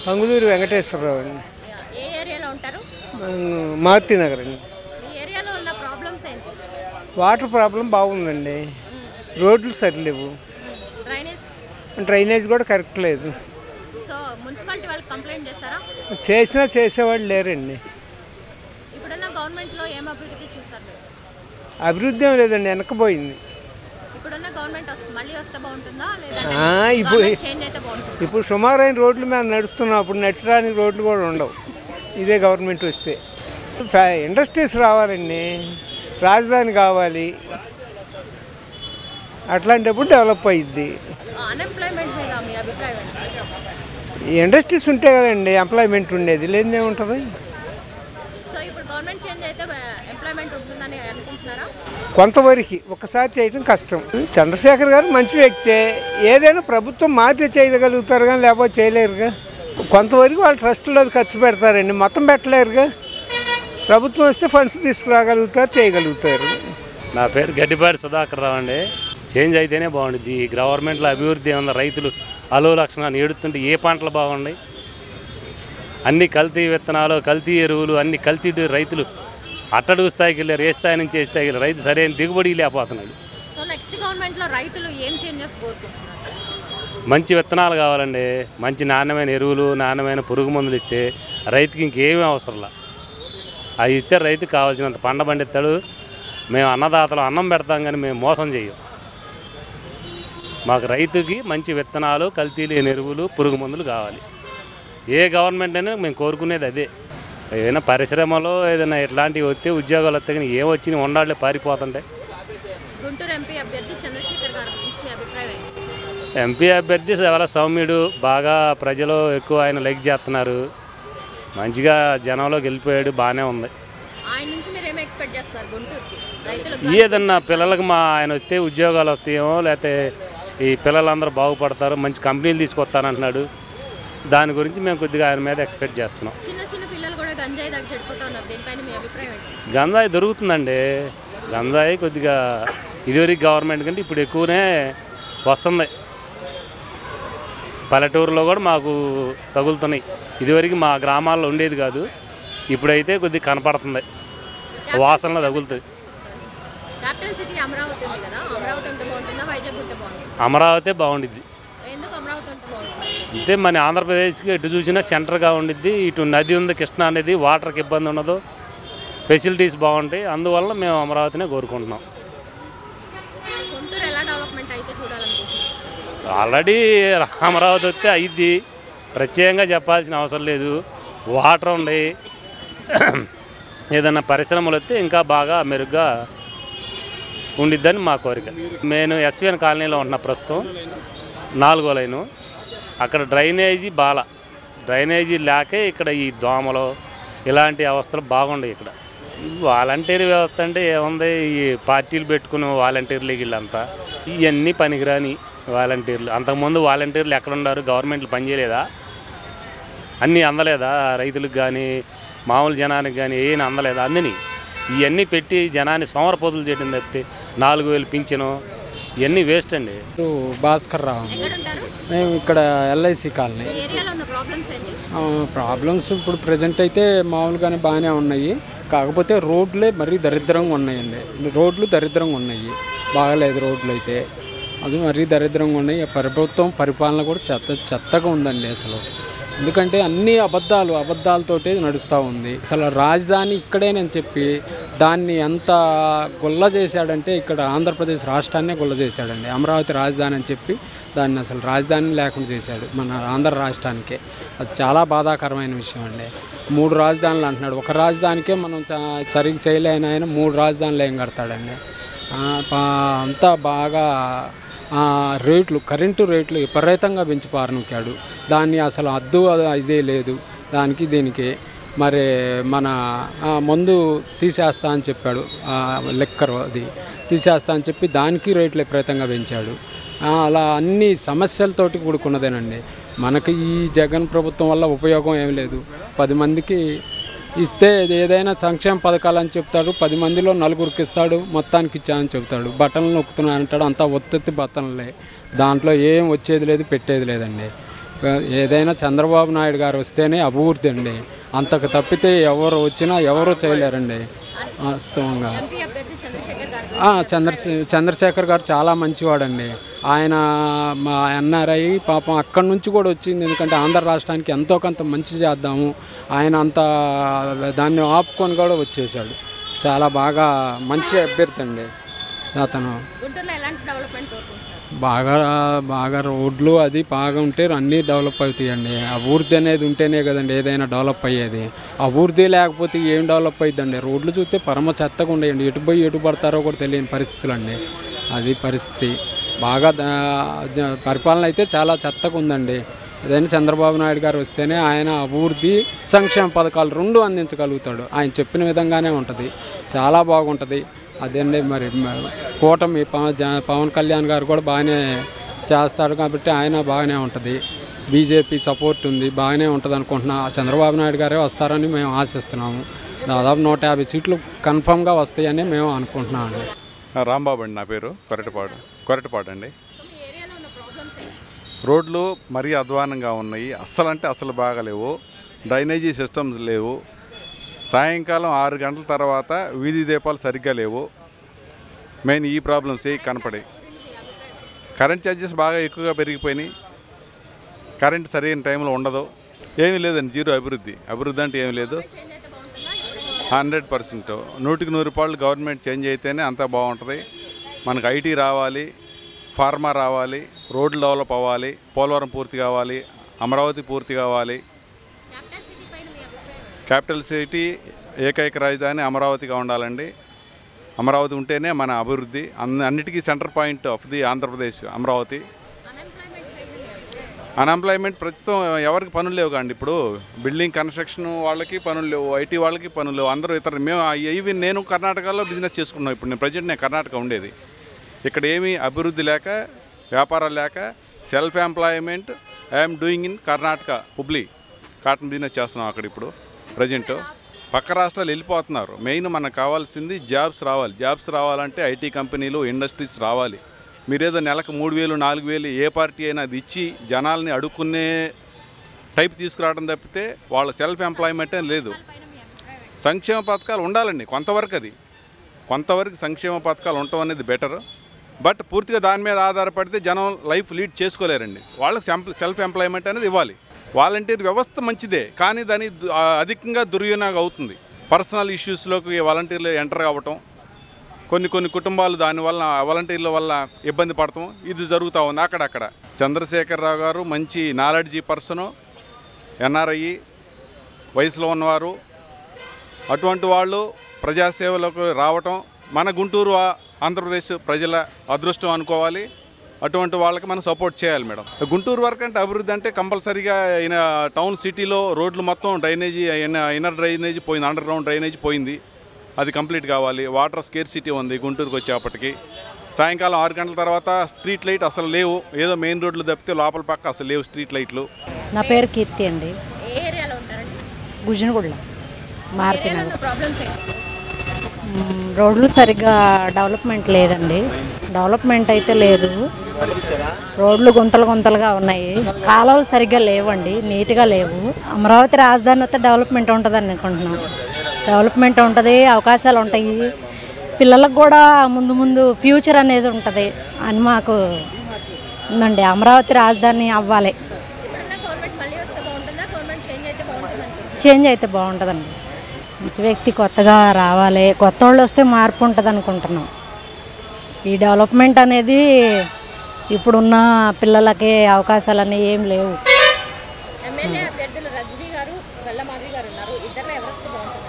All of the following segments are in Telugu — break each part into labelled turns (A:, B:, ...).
A: పంగులూరు వెంకటేశ్వరరావు అండి
B: ఏ ఏరియాలో ఉంటారు
A: మారుతి నగర్ అండి
B: మీ ఏరియాలో ఉన్న ప్రాబ్లమ్స్ ఏంటి
A: వాటర్ ప్రాబ్లం బాగుందండి రోడ్లు సరిలేవు
B: డ్రైనేజ్
A: డ్రైనేజ్ కూడా కరెక్ట్ లేదు
B: సో మున్సిపాలిటీ వాళ్ళకి కంప్లైంట్ చేస్తారా
A: చేసినా చేసేవాళ్ళు లేరండి
B: ఇప్పుడున్న గవర్నమెంట్లో ఏం అభివృద్ధి చూసారు మీరు
A: అభివృద్ధి ఏం లేదండి వెనకపోయింది
B: ఇప్పుడున్న గవర్నమెంట్ వస్తుంది మళ్ళీ వస్తే బాగుంటుందా లేదంటే
A: ఆ, ఇప్పుడు
B: చేంజ్ అయితే బాగుంటుంది
A: ఇప్పుడు సుమారైన రోడ్లు మేము నడుస్తున్నాం అప్పుడు నడిచడానికి రోడ్లు కూడా ఉండవు ఇదే గవర్నమెంట్ వస్తే ఫ్యా ఇండస్ట్రీస్ రావాలండి రాజధాని కావాలి అట్లాంటప్పుడు డెవలప్ అయ్యిద్ది
B: అన్ఎంప్లాయ్మెంట్ మీద మీ అభిప్రాయం ఏంటి
A: ఈ ఇండస్ట్రీస్ ఉంటే కదండి ఎంప్లాయ్మెంట్ ఉండేది లేనిదే ఉంటుంది
B: సో ఇప్పుడు గవర్నమెంట్ చేంజ్ అయితే ఎంప్లాయ్మెంట్ ఉంటుందని అనుకుంటున్నారా
A: కొంతవరకు ఒకసారి చేయడం కష్టం చంద్రశేఖర్ గారు మంచి వ్యక్తే ఏదైనా ప్రభుత్వం మాతే చేయగలుగుతారు కానీ లేకపోతే చేయలేరుగా కొంతవరకు వాళ్ళు ట్రస్ట్లో ఖర్చు పెడతారండి మొత్తం పెట్టలేరుగా ప్రభుత్వం వస్తే ఫండ్స్ తీసుకురాగలుగుతారు చేయగలుగుతారు
C: నా పేరు గడ్డిపాటి సుధాకర్ రావు అండి చేంజ్ అయితేనే బాగుంటుంది ఈ గవర్నమెంట్లో అభివృద్ధి ఉంది రైతులు అలో లక్షణాన్ని ఏడుతుంటే ఏ పంటలు బాగున్నాయి అన్ని కల్తీ విత్తనాలు కల్తీ ఎరువులు అన్ని కల్తీ రైతులు అట్టడుగు స్థాయికి వెళ్ళారు ఏ స్థాయి నుంచి ఏ స్థాయికి వెళ్ళారు రైతు సరైన దిగుబడి లేకపోతున్నాడు
B: సో నెక్స్ట్ గవర్నమెంట్లో రైతులు ఏం చేంజెస్ కోరుకుంటున్నారు
C: మంచి విత్తనాలు కావాలండి మంచి నాణ్యమైన ఎరువులు నాణ్యమైన పురుగు మందులు ఇస్తే రైతుకి ఇంకేమీ అవసరంలా అవి ఇస్తే రైతుకి కావాల్సినంత పంట పండిస్తాడు మేము అన్నదాతలు అన్నం పెడతాం కానీ మేము మోసం చేయం మాకు రైతుకి మంచి విత్తనాలు కల్తీ లేని ఎరువులు పురుగు మందులు కావాలి ఏ గవర్నమెంట్ అయినా మేము కోరుకునేది అదే ఏదైనా పరిశ్రమలో ఏదైనా ఇట్లాంటివి వస్తే ఉద్యోగాలు వస్తే కానీ ఏం వచ్చి ఉండాలి పారిపోతుంటే
B: గుంటూరు ఎంపీ అభ్యర్థి చంద్రశేఖర్ గారి గురించి మీ అభిప్రాయం ఏంటి
C: ఎంపీ అభ్యర్థి చాలా సౌమ్యుడు బాగా ప్రజలు ఎక్కువ ఆయన లైక్ చేస్తున్నారు మంచిగా జనంలో గెలిపోయాడు బాగానే ఉంది
B: ఆయన నుంచి మీరు ఏమి ఎక్స్పెక్ట్ చేస్తున్నారు గుంటూరుకి రైతులకు
C: ఏదన్నా పిల్లలకు మా ఆయన వస్తే ఉద్యోగాలు వస్తాయేమో లేకపోతే ఈ పిల్లలందరూ బాగుపడతారు మంచి కంపెనీలు తీసుకొస్తానంటున్నాడు దాని గురించి మేము కొద్దిగా ఆయన మీద ఎక్స్పెక్ట్ చేస్తున్నాం
B: చిన్న చిన్న పిల్లలు కూడా గంజాయి దాకా చెడిపోతా ఉన్నారు దీనిపైన మీ అభిప్రాయం ఏంటి
C: గంజాయి దొరుకుతుందండి గంజాయి కొద్దిగా ఇదివరకు గవర్నమెంట్ కంటే ఇప్పుడు ఎక్కువనే వస్తుంది పల్లెటూరులో కూడా మాకు తగులుతున్నాయి ఇదివరకు మా గ్రామాల్లో ఉండేది కాదు ఇప్పుడైతే కొద్దిగా కనపడుతుంది వాసనలో తగులుతుంది
B: క్యాపిటల్ సిటీ అమరావతి ఉంది కదా అమరావతి ఉంటే బాగుంటుందా వైజాగ్ ఉంటే బాగుంటుందా
C: అమరావతి బాగుండిద్ది
B: ఎందుకు అమరావతి ఉంటే బాగుంటుంది
C: అంటే మన ఆంధ్రప్రదేశ్కి ఎటు చూసినా సెంటర్గా ఉండిద్ది ఇటు నది ఉంది కృష్ణా అనేది వాటర్కి ఇబ్బంది ఉండదు ఫెసిలిటీస్ బాగుంటాయి అందువల్ల మేము అమరావతినే కోరుకుంటున్నాం
B: గుంటూరు ఎలా డెవలప్మెంట్ అయితే చూడాలనుకుంటున్నారు
C: ఆల్రెడీ అమరావతి వస్తే అయ్యిద్ది ప్రత్యేకంగా చెప్పాల్సిన అవసరం లేదు వాటర్ ఉంది ఏదైనా పరిశ్రమలు వస్తే ఇంకా బాగా మెరుగ్గా ఉండిద్దని మా కోరిక నేను ఎస్విఎన్ కాలనీలో ఉంటున్నా ప్రస్తుతం నాలుగో లైను అక్కడ డ్రైనేజీ బాల డ్రైనేజీ లేకే ఇక్కడ ఈ దోమలు ఇలాంటి అవస్థలు బాగుండవు ఇక్కడ వాలంటీర్ వ్యవస్థ అంటే ఏముంది ఈ పార్టీలు పెట్టుకున్న వాలంటీర్లు వీళ్ళంతా ఇవన్నీ పనికిరాని వాలంటీర్లు అంతకుముందు వాలంటీర్లు ఎక్కడ ఉన్నారు గవర్నమెంట్లు పనిచేయలేదా అన్నీ అందలేదా రైతులకు కానీ మామూలు జనానికి కానీ ఏం అందలేదా అందని ఇవన్నీ పెట్టి జనాన్ని సోమరపోతులు చేయడం తప్పితే నాలుగు వేలు పింఛను ఇవన్నీ వేస్ట్ అండి
D: పేరు భాస్కర్ రావు
B: ఎక్కడ ఉంటారు
D: మేము ఇక్కడ ఎల్ఐసి కాలనీ
B: మీ ఏరియాలో ఉన్న ప్రాబ్లమ్స్ ఏంటి
D: ప్రాబ్లమ్స్ ఇప్పుడు ప్రజెంట్ అయితే మామూలుగానే బాగానే ఉన్నాయి కాకపోతే రోడ్లే మరీ దరిద్రంగా ఉన్నాయండి రోడ్లు దరిద్రంగా ఉన్నాయి బాగలేదు రోడ్లు అయితే అది మరీ దరిద్రంగా ఉన్నాయి ఆ ప్రభుత్వం పరిపాలన కూడా చెత్త చెత్తగా ఉందండి అసలు ఎందుకంటే అన్ని అబద్ధాలు అబద్ధాలతోటే నడుస్తూ ఉంది అసలు రాజధాని ఇక్కడేనని చెప్పి దాన్ని ఎంత గుల్ల చేశాడంటే ఇక్కడ ఆంధ్రప్రదేశ్ రాష్ట్రాన్నే గుల్ల చేశాడండి అమరావతి రాజధాని అని చెప్పి దాన్ని అసలు రాజధాని లేకుండా చేశాడు మన ఆంధ్ర రాష్ట్రానికే అది చాలా బాధాకరమైన విషయం అండి మూడు రాజధానులు అంటున్నాడు ఒక రాజధానికే మనం చ- సరిగ్గా చేయలేని ఆయన మూడు రాజధానులు ఏం కడతాడండి ఆ, పా- అంతా బాగా ఆ, రేట్లు కరెంటు రేట్లు విపరీతంగా పెంచి పారనొక్కాడు దాన్ని అసలు అద్దు అది ఇదే లేదు దానికి దీనికి మరి మన ఆ, మందు తీసేస్తా అని చెప్పాడు ఆ, లిక్కర్ అది తీసేస్తా అని చెప్పి దానికి రేట్లు విపరీతంగా పెంచాడు ఆ, అలా అన్ని సమస్యలతోటి కూడుకున్నదేనండి మనకి ఈ జగన్ ప్రభుత్వం వల్ల ఉపయోగం ఏం లేదు పది మందికి ఇస్తే ఇది ఏదైనా సంక్షేమ పథకాలు అని చెప్తాడు పది మందిలో నలుగురికి ఇస్తాడు మొత్తానికి ఇచ్చానని చెప్తాడు బట్టలు నొక్కుతున్నా అంటాడు అంతా ఒత్తెత్తి బట్టలే దాంట్లో ఏం వచ్చేది లేదు పెట్టేది లేదండి ఏదైనా చంద్రబాబు నాయుడు గారు వస్తేనే అభివృద్ధి అండి అంతకు తప్పితే ఎవరు వచ్చినా ఎవరు చేయలేరండి వాస్తవంగా
B: ఎంపీ అభ్యర్థి చంద్రశేఖర్ గారు
D: ఆ, చంద్ర చంద్రశేఖర్ గారు చాలా మంచివాడండి ఆయన మా ఎన్ఆర్ఐ పాపం అక్కడి నుంచి కూడా వచ్చింది ఎందుకంటే ఆంధ్ర రాష్ట్రానికి ఎంతో కొంత మంచి చేద్దాము ఆయన అంత దాన్ని ఆపుకొని కూడా వచ్చేసాడు చాలా బాగా మంచి అభ్యర్థి అండి అతను
B: గుంటూరులో ఎలాంటి డెవలప్మెంట్ కోరుకుంటున్నారు
D: బాగా బాగా రోడ్లు అది బాగా ఉంటే అన్నీ డెవలప్ అవుతాయండి అభివృద్ధి అనేది ఉంటేనే కదండి ఏదైనా డెవలప్ అయ్యేది అభివృద్ధి లేకపోతే ఏం డెవలప్ అవుతుందండి రోడ్లు చూస్తే పరమ చెత్తగా ఉండేయండి ఎటు పోయి ఎటు పడతారో కూడా తెలియని పరిస్థితులు అండి అది పరిస్థితి బాగా దా- జ- పరిపాలన అయితే చాలా చెత్తగా ఉందండి ఏదైనా చంద్రబాబు నాయుడు గారు వస్తేనే ఆయన అభివృద్ధి సంక్షేమ పథకాలు రెండు అందించగలుగుతాడు ఆయన చెప్పిన విధంగానే ఉంటుంది చాలా బాగుంటుంది అదండి మరి మ- కూటమి పవన్ జ- పవన్ కళ్యాణ్ గారు కూడా బాగానే చేస్తాడు కాబట్టి ఆయన బాగానే ఉంటుంది బీజేపీ సపోర్ట్ ఉంది బాగానే ఉంటుంది అనుకుంటున్నా చంద్రబాబు నాయుడు గారే వస్తారని మేము ఆశిస్తున్నాము దాదాపు నూట యాభై సీట్లు కన్ఫామ్గా వస్తాయని మేము అనుకుంటున్నాం అండి
E: ఆ, రాంబాబు అండి నా పేరు కొరటపాడు కొరటపాడు అండి
B: సో మీ ఏరియాలో ఉన్న ప్రాబ్లమ్స్ ఏంటి
E: రోడ్లు మరీ అధ్వానంగా ఉన్నాయి అస్సలు అంటే అసలు బాగలేవు డ్రైనేజీ సిస్టమ్స్ లేవు సాయంకాలం ఆరు గంటల తర్వాత వీధి దీపాలు సరిగ్గా లేవు మెయిన్ ఈ ప్రాబ్లమ్స్ ఏ కనపడాయి కరెంట్ ఛార్జెస్ బాగా ఎక్కువగా పెరిగిపోయినాయి కరెంట్ సరైన టైంలో ఉండదు ఏమీ లేదండి జీరో అభివృద్ధి అభివృద్ధి అంటే ఏమీ లేదు
B: చేంజ్ అయితే బాగుంటుందా ఇప్పుడే
E: హండ్రెడ్ పర్సెంట్ నూటికి నూరు రూపాయలు గవర్నమెంట్ చేంజ్ అయితేనే అంతా బాగుంటుంది మనకు ఐటీ రావాలి ఫార్మా రావాలి రోడ్లు డెవలప్ అవ్వాలి పోలవరం పూర్తి కావాలి అమరావతి పూర్తి కావాలి
B: క్యాపిటల్ సిటీ పైన మీ అభిప్రాయం
E: క్యాపిటల్ సిటీ ఏకైక రాజధాని అమరావతిగా ఉండాలండి అమరావతి ఉంటేనే మన అభివృద్ధి అన్ని అన్నిటికీ centre point of the Andhra Pradesh Amaravati
B: unemployment పైన మీ అభిప్రాయం
E: అన్ఎంప్లాయ్మెంట్ ప్రస్తుతం ఎవరికి పనులు లేవు కండి ఇప్పుడు బిల్డింగ్ కన్స్ట్రక్షన్ వాళ్ళకి పనులు లేవు ఐటీ వాళ్ళకి పనులు లేవు అందరూ ఇతర మేము ఈవెన్ నేను కర్ణాటకలో బిజినెస్ చేసుకున్నాను ఇప్పుడు నేను ప్రజెంట్ నేను కర్ణాటక ఉండేది ఇక్కడ ఏమీ అభివృద్ధి లేక వ్యాపారాలు లేక self employment I'm doing in Karnataka Hubli cotton business చేస్తున్నాం అక్కడ ఇప్పుడు ప్రజెంట్ పక్క రాష్ట్రాలు వెళ్ళిపోతున్నారు మెయిన్ మనకు కావాల్సింది జాబ్స్ రావాలి జాబ్స్ రావాలంటే ఐటీ కంపెనీలు ఇండస్ట్రీస్ రావాలి మీరేదో నెలకు మూడు వేలు నాలుగు వేలు ఏ పార్టీ అయినా అది ఇచ్చి జనాల్ని అడుక్కునే టైప్ తీసుకురావడం తప్పితే వాళ్ళ సెల్ఫ్ ఎంప్లాయ్మెంటే లేదు సంక్షేమ పథకాలు ఉండాలండి కొంతవరకు అది కొంతవరకు సంక్షేమ పథకాలు ఉండటం అనేది బెటర్ బట్ పూర్తిగా దాని మీద ఆధారపడితే జనం లైఫ్ లీడ్ చేసుకోలేరండి వాళ్ళకి సెంప్- సెల్ఫ్ ఎంప్లాయ్మెంట్ అనేది ఇవ్వాలి వాలంటీర్ వ్యవస్థ మంచిదే కానీ దాని దు- ఆ, అధికంగా దుర్వినియోగం అవుతుంది పర్సనల్ ఇష్యూస్లోకి వాలంటీర్లు ఎంటర్ అవ్వటం కొన్ని కొన్ని కుటుంబాలు దానివల్ల వాలంటీర్ల వల్ల ఇబ్బంది పడటం ఇది జరుగుతూ ఉంది అక్కడక్కడ చంద్రశేఖరరావు గారు మంచి నాలెడ్జీ పర్సను ఎన్ఆర్ఐ వయసులో ఉన్నవారు అటువంటి వాళ్ళు ప్రజాసేవలకు రావటం మన గుంటూరు ఆ- ఆంధ్రప్రదేశ్ ప్రజల అదృష్టం అనుకోవాలి అటువంటి వాళ్ళకి మనం సపోర్ట్ చేయాలి మేడం గుంటూరు వరకు అంటే అభివృద్ధి అంటే కంపల్సరీగా ఈయన టౌన్ సిటీలో రోడ్లు మొత్తం డ్రైనేజీ ఇన్నర్ డ్రైనేజీ పోయింది అండర్ గ్రౌండ్ డ్రైనేజీ పోయింది అది కంప్లీట్ కావాలి వాటర్ స్కేర్ సిటీ ఉంది గుంటూరుకి వచ్చేపటికి సాయంకాలం ఆరు గంటల తర్వాత స్ట్రీట్ లైట్ అసలు లేవు ఏదో మెయిన్ రోడ్లు తప్పితే లోపల పక్క అసలు లేవు స్ట్రీట్ లైట్లు
F: నా పేరు కీర్తి అండి
B: ఏ ఏరియాలో ఉంటారండి
F: గుజనగుళ్ళ మారుతి
B: ఏరియాలో ఉన్న ప్రాబ్లమ్స్ ఏంటి
F: మ్, రోడ్లు సరిగ్గా డెవలప్మెంట్ లేదండి డెవలప్మెంట్ అయితే లేదు రోడ్లు గుంతలు గుంతలుగా ఉన్నాయి కాలువలు సరిగ్గా లేవండి నీట్గా లేవు అమరావతి రాజధాని వస్తే డెవలప్మెంట్ ఉంటుందని అనుకుంటున్నాం డెవలప్మెంట్ ఉంటుంది అవకాశాలు ఉంటాయి పిల్లలకు కూడా ముందు ముందు ఫ్యూచర్ అనేది ఉంటుంది అని మాకు ఉందండి అమరావతి రాజధాని అవ్వాలి
B: ఇప్పుడున్న గవర్నమెంట్ మళ్ళీ వస్తే బాగుంటుందా గవర్నమెంట్ చేంజ్ అయితే బాగుంటుంది అనుకుంటున్నాను
F: చేంజ్ అయితే బాగుంటుందండి మంచి వ్యక్తి కొత్తగా రావాలి కొత్త వాళ్ళు వస్తే మార్పు ఉంటుంది అనుకుంటున్నాం ఈ డెవలప్మెంట్ అనేది ఇప్పుడున్న పిల్లలకి అవకాశాలన్నీ ఏం లేవు
B: ఎమ్మెల్యే అభ్యర్థులు రజనీ గారు గల్ల మాధవి గారు ఉన్నారు ఇద్దరు ఎవరు వస్తే బాగుంటుంది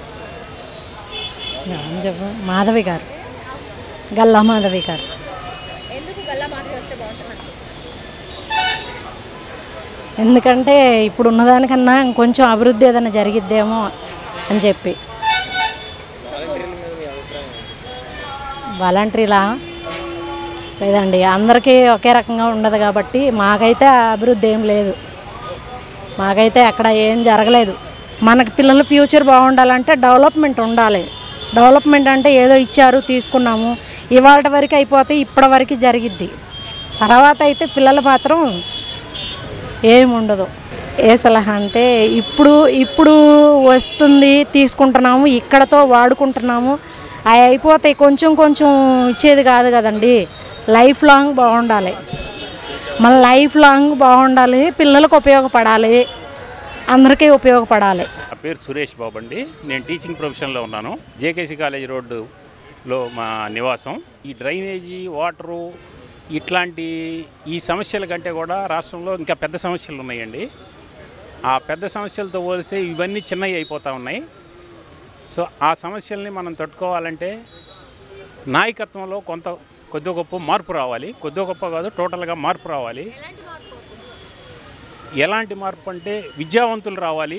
F: ఏమని చెప్పు మాధవి గారు గల్లా మాధవి గారు
B: ఎందుకు గల్ల మాధవి వస్తే బాగుంటుంది అనుకుంటున్నారు?
F: ఎందుకంటే ఇప్పుడు ఉన్నదానికన్నా ఇంకొంచెం అభివృద్ధి ఏదైనా జరిగిద్దేమో అని చెప్పి వాలంటరీలా లేదండి అందరికీ ఒకే రకంగా ఉండదు కాబట్టి మాకైతే ఆ అభివృద్ధి ఏం లేదు మాకైతే అక్కడ ఏం జరగలేదు మనకి పిల్లల ఫ్యూచర్ బాగుండాలంటే డెవలప్మెంట్ ఉండాలి డెవలప్మెంట్ అంటే ఏదో ఇచ్చారు తీసుకున్నాము ఇవాళ వరకు అయిపోతే ఇప్పటి వరకు జరిగిద్ది తర్వాత అయితే పిల్లలు మాత్రం ఏముండదు ఏ సలహా అంటే ఇప్పుడు ఇప్పుడు వస్తుంది తీసుకుంటున్నాము ఇక్కడతో వాడుకుంటున్నాము అవి అయిపోతాయి కొంచెం కొంచెం ఇచ్చేది కాదు కదండి లైఫ్ లాంగ్ బాగుండాలి మన లైఫ్ లాంగ్ బాగుండాలి పిల్లలకు ఉపయోగపడాలి అందరికీ ఉపయోగపడాలి
G: నా పేరు సురేష్ బాబు అండి నేను టీచింగ్ ప్రొఫెషన్లో ఉన్నాను జేకేసీ కాలేజ్ రోడ్డులో మా నివాసం ఈ డ్రైనేజీ వాటరు ఇట్లాంటి ఈ సమస్యల కంటే కూడా రాష్ట్రంలో ఇంకా పెద్ద సమస్యలు ఉన్నాయండి ఆ పెద్ద సమస్యలతో పోలిస్తే ఇవన్నీ చిన్నవి అయిపోతూ ఉన్నాయి సో ఆ సమస్యల్ని మనం తట్టుకోవాలంటే నాయకత్వంలో కొంత కొద్ది గొప్ప మార్పు రావాలి కొద్ది గొప్ప కాదు టోటల్గా మార్పు రావాలి
B: ఎలాంటి మార్పు
G: ఎలాంటి మార్పు అంటే విద్యావంతులు రావాలి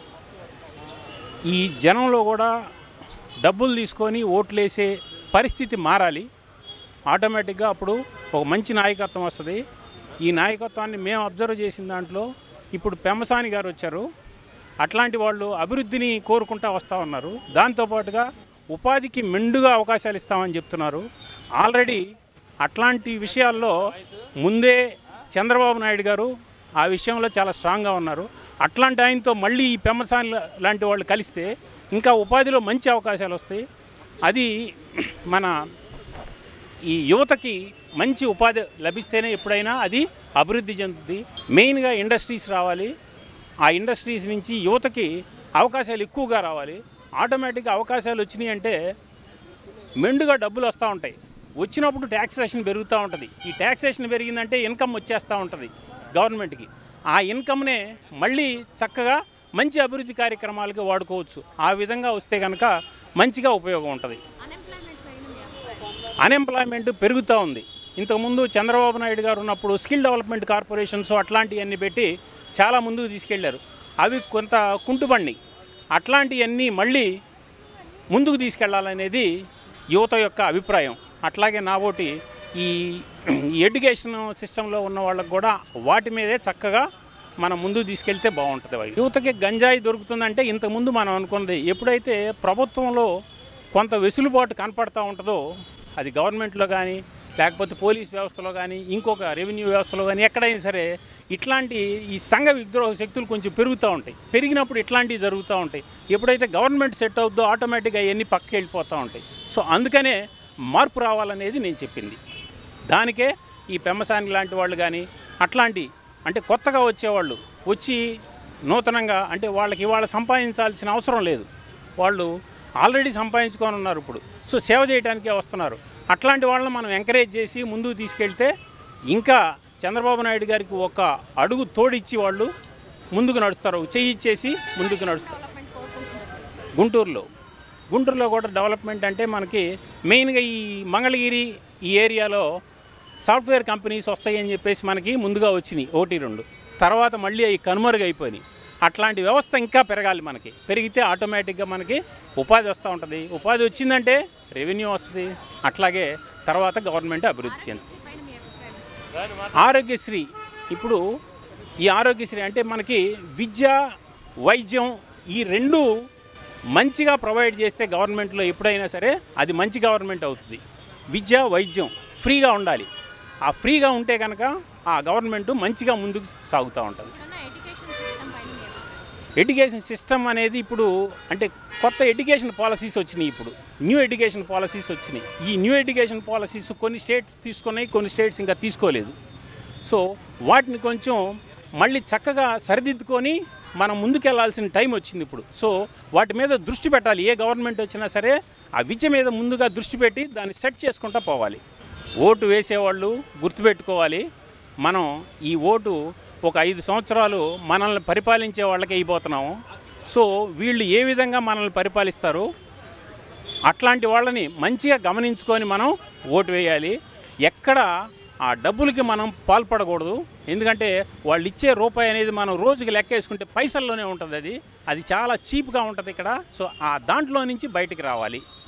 G: ఈ జనంలో కూడా డబ్బులు తీసుకొని ఓట్లేసే పరిస్థితి మారాలి ఆటోమేటిక్గా అప్పుడు ఒక మంచి నాయకత్వం వస్తుంది ఈ నాయకత్వాన్ని మేము అబ్జర్వ్ చేసిన దాంట్లో ఇప్పుడు పెమ్మసాని గారు వచ్చారు అట్లాంటి వాళ్ళు అభివృద్ధిని కోరుకుంటా వస్తూ ఉన్నారు దాంతోపాటుగా ఉపాధికి మెండుగా అవకాశాలు ఇస్తామని చెప్తున్నారు ఆల్రెడీ అట్లాంటి విషయాల్లో ముందే చంద్రబాబు నాయుడు గారు ఆ విషయంలో చాలా స్ట్రాంగ్గా ఉన్నారు అట్లాంటి ఆయనతో మళ్ళీ ఈ పెమ్మసాని లా- లాంటి వాళ్ళు కలిస్తే ఇంకా ఉపాధిలో మంచి అవకాశాలు వస్తాయి అది మన ఈ యువతకి మంచి ఉపాధి లభిస్తేనే ఎప్పుడైనా అది అభివృద్ధి చెందుతుంది మెయిన్గా ఇండస్ట్రీస్ రావాలి ఆ ఇండస్ట్రీస్ నుంచి యువతకి అవకాశాలు ఎక్కువగా రావాలి ఆటోమేటిక్గా అవకాశాలు వచ్చినాయి అంటే మెండుగా డబ్బులు వస్తూ ఉంటాయి వచ్చినప్పుడు ట్యాక్సేషన్ పెరుగుతూ ఉంటుంది ఈ ట్యాక్సేషన్ పెరిగిందంటే ఇన్కమ్ వచ్చేస్తూ ఉంటుంది గవర్నమెంట్కి ఆ ఇన్కమ్నే మళ్ళీ చక్కగా మంచి అభివృద్ధి కార్యక్రమాలకి వాడుకోవచ్చు ఆ విధంగా వస్తే కనుక మంచిగా ఉపయోగం ఉంటుంది
B: అన్ఎంప్లాయ్మెంట్ పైన మీ అభిప్రాయం
G: అన్ఎంప్లాయ్మెంట్ పెరుగుతూ ఉంది ఇంతకుముందు చంద్రబాబు నాయుడు గారు ఉన్నప్పుడు స్కిల్ డెవలప్మెంట్ కార్పొరేషన్స్ అట్లాంటివన్నీ పెట్టి చాలా ముందుకు తీసుకెళ్లారు అవి కొంత కుంటుపడినాయి అట్లాంటివన్నీ మళ్ళీ ముందుకు తీసుకెళ్లాలనేది యువత యొక్క అభిప్రాయం అట్లాగే నా ఒకటి ఈ ఈ ఎడ్యుకేషన్ సిస్టంలో ఉన్న వాళ్ళకు కూడా వాటి మీదే చక్కగా మనం ముందుకు తీసుకెళ్తే బాగుంటుంది అవి. యువతకి గంజాయి దొరుకుతుందంటే ఇంతకుముందు మనం అనుకున్నది ఎప్పుడైతే ప్రభుత్వంలో కొంత వెసులుబాటు కనపడతా ఉంటుందో అది గవర్నమెంట్లో కానీ లేకపోతే పోలీస్ వ్యవస్థలో కానీ ఇంకొక రెవెన్యూ వ్యవస్థలో కానీ ఎక్కడైనా సరే ఇట్లాంటి ఈ సంఘ విద్రోహ శక్తులు కొంచెం పెరుగుతూ ఉంటాయి పెరిగినప్పుడు ఇట్లాంటివి జరుగుతూ ఉంటాయి ఎప్పుడైతే గవర్నమెంట్ సెట్ అవుద్దో ఆటోమేటిక్గా అవన్నీ పక్కకి వెళ్ళిపోతూ ఉంటాయి సో అందుకనే మార్పు రావాలనేది నేను చెప్పింది దానికే ఈ పెమ్మసాని లాంటి వాళ్ళు కానీ అట్లాంటి అంటే కొత్తగా వచ్చేవాళ్ళు వచ్చి నూతనంగా అంటే వాళ్ళకి ఇవాళ సంపాదించాల్సిన అవసరం లేదు వాళ్ళు ఆల్రెడీ సంపాదించుకొని ఉన్నారు ఇప్పుడు సో సేవ చేయడానికే వస్తున్నారు అట్లాంటి వాళ్ళని మనం ఎంకరేజ్ చేసి ముందుకు తీసుకెళ్తే ఇంకా చంద్రబాబు నాయుడు గారికి ఒక అడుగు తోడిచ్చి వాళ్ళు ముందుకు నడుస్తారు చెయ్యి ఇచ్చేసి ముందుకు నడుస్తారు
B: డెవలప్మెంట్ కోరుకుంటున్నారు
G: గుంటూరులో గుంటూరులో కూడా డెవలప్మెంట్ అంటే మనకి మెయిన్గా ఈ మంగళగిరి ఈ ఏరియాలో సాఫ్ట్వేర్ కంపెనీస్ వస్తాయని చెప్పేసి మనకి ముందుగా వచ్చినాయి ఓటీ రెండు తర్వాత మళ్ళీ అవి కనుమరుగైపోయినాయి అట్లాంటి వ్యవస్థ ఇంకా పెరగాలి మనకి పెరిగితే ఆటోమేటిక్గా మనకి ఉపాధి వస్తూ ఉంటుంది ఉపాధి వచ్చిందంటే రెవెన్యూ వస్తుంది అట్లాగే తర్వాత గవర్నమెంట్ అభివృద్ధి చెందుతుంది
B: పైన మీ అభిప్రాయం
G: ఆరోగ్యశ్రీ ఇప్పుడు ఈ ఆరోగ్యశ్రీ అంటే మనకి విద్య వైద్యం ఈ రెండు మంచిగా ప్రొవైడ్ చేస్తే గవర్నమెంట్లో ఎప్పుడైనా సరే అది మంచి గవర్నమెంట్ అవుతుంది విద్య వైద్యం ఫ్రీగా ఉండాలి ఆ ఫ్రీగా ఉంటే కనుక ఆ గవర్నమెంట్ మంచిగా ముందుకు సాగుతూ ఉంటుంది
B: కన్నా ఎడ్యుకేషన్ సిస్టమ్ పైన మీ అభిప్రాయం
G: ఎడ్యుకేషన్ సిస్టమ్ అనేది ఇప్పుడు అంటే కొత్త ఎడ్యుకేషన్ పాలసీస్ వచ్చినాయి ఇప్పుడు న్యూ ఎడ్యుకేషన్ పాలసీస్ వచ్చినాయి ఈ న్యూ ఎడ్యుకేషన్ పాలసీస్ కొన్ని స్టేట్స్ తీసుకున్నాయి కొన్ని స్టేట్స్ ఇంకా తీసుకోలేదు సో వాటిని కొంచెం మళ్ళీ చక్కగా సరిదిద్దుకొని మనం ముందుకెళ్లాల్సిన టైం వచ్చింది ఇప్పుడు సో వాటి మీద దృష్టి పెట్టాలి ఏ గవర్నమెంట్ వచ్చినా సరే ఆ విద్య మీద ముందుగా దృష్టి పెట్టి దాన్ని సెట్ చేసుకుంటూ పోవాలి ఓటు వేసేవాళ్ళు గుర్తుపెట్టుకోవాలి మనం ఈ ఓటు ఒక ఐదు సంవత్సరాలు మనల్ని పరిపాలించే వాళ్ళకి అయిపోతున్నాము సో వీళ్ళు ఏ విధంగా మనల్ని పరిపాలిస్తారు అట్లాంటి వాళ్ళని మంచిగా గమనించుకొని మనం ఓటు వేయాలి ఎక్కడ ఆ డబ్బులకి మనం పాల్పడకూడదు ఎందుకంటే వాళ్ళు ఇచ్చే రూపాయి అనేది మనం రోజుకి లెక్క వేసుకుంటే పైసల్లోనే ఉంటుంది అది అది చాలా చీప్గా ఉంటుంది ఇక్కడ సో ఆ దాంట్లో నుంచి బయటికి రావాలి